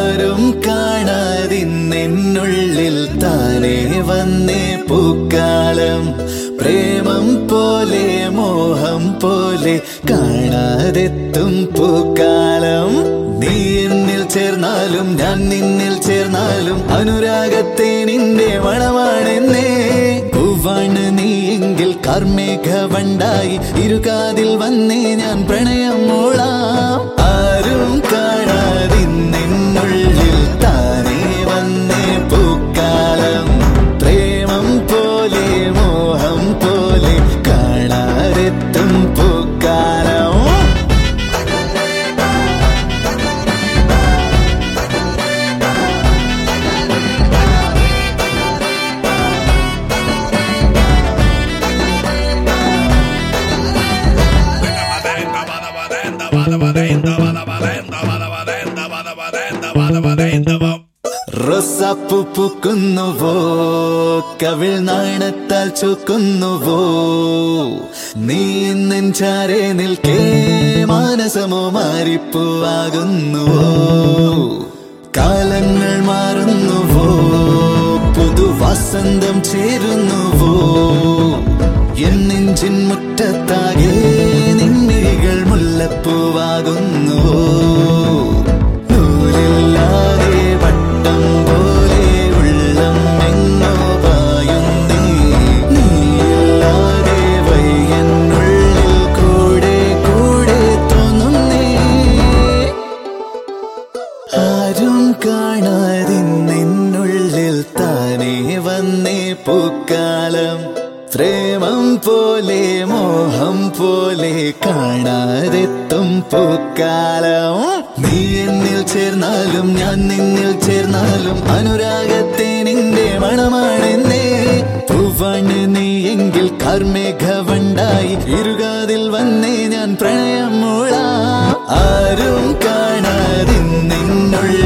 ആരും കാണാതിന്നെന്നുള്ളിൽ താനേ വന്നേ പൂക്കാലം പ്രേമം പോലെ മോഹം പോലെ കാണാതെത്തും പൂക്കാലം നീ എന്നിൽ ചേർന്നാലും ഞാൻ നിന്നിൽ ചേർന്നാലും അനുരാഗത്തെ നിന്റെ മണമാണെന്നേ പൂവാണ് നീ എങ്കിൽ കാർമേഘ വണ്ടായി ഇരുകാതിൽ വന്നേ ഞാൻ പ്രണയം മൂളാം ആരും കാണാതിന്നെന്നുള്ളിൽ താനേ വന്നേ പൂക്കാലം പ്രേമം പോലെ മോഹം പോലെ കാണാതെത്തും പൂക്കാലം റൊസാപ്പു പൂക്കുന്നുവോ കവിൾ നാണത്താൽ ചുക്കുന്നുവോ നീ നെഞ്ചാരെ നിൽക്കേ മാനസമോ മാറിപ്പൂവാകുന്നുവോ കാലങ്ങൾ മാറുന്നുവോ പുതുവസന്തം ചേരുന്നുവോ എൻ നെഞ്ചിൻ മുറ്റത്താകെ നിന്നികൾ മുല്ലപ്പൂവാകുന്നുവോ നൂലില്ലാതെ വട്ടം പോലെ ഉള്ളം എങ്ങോ പായുന്നേ നീയില്ലാതെ വയ്യനുള്ളിൽ കൂടെ കൂടെ തോന്നുന്നേ ആരും കാണാതിന്നുള്ളിൽ താനേ വന്നേ പൂക്കാലം പ്രേമം പോലെ മോഹം പോലെ കാണാതെത്തും പൂക്കാലം നീ എന്നിൽ ചേർന്നാലും ഞാൻ നിന്നിൽ ചേർന്നാലും അനുരാഗത്തെ നിന്റെ മണമാണെന്നേ പൂവാണ് നീ എങ്കിൽ കാർമേഘ വണ്ടായി ഇരുകാതിൽ വന്നേ ഞാൻ പ്രണയം മൂളാം ആരും കാണാതിന്നുള്ളിൽ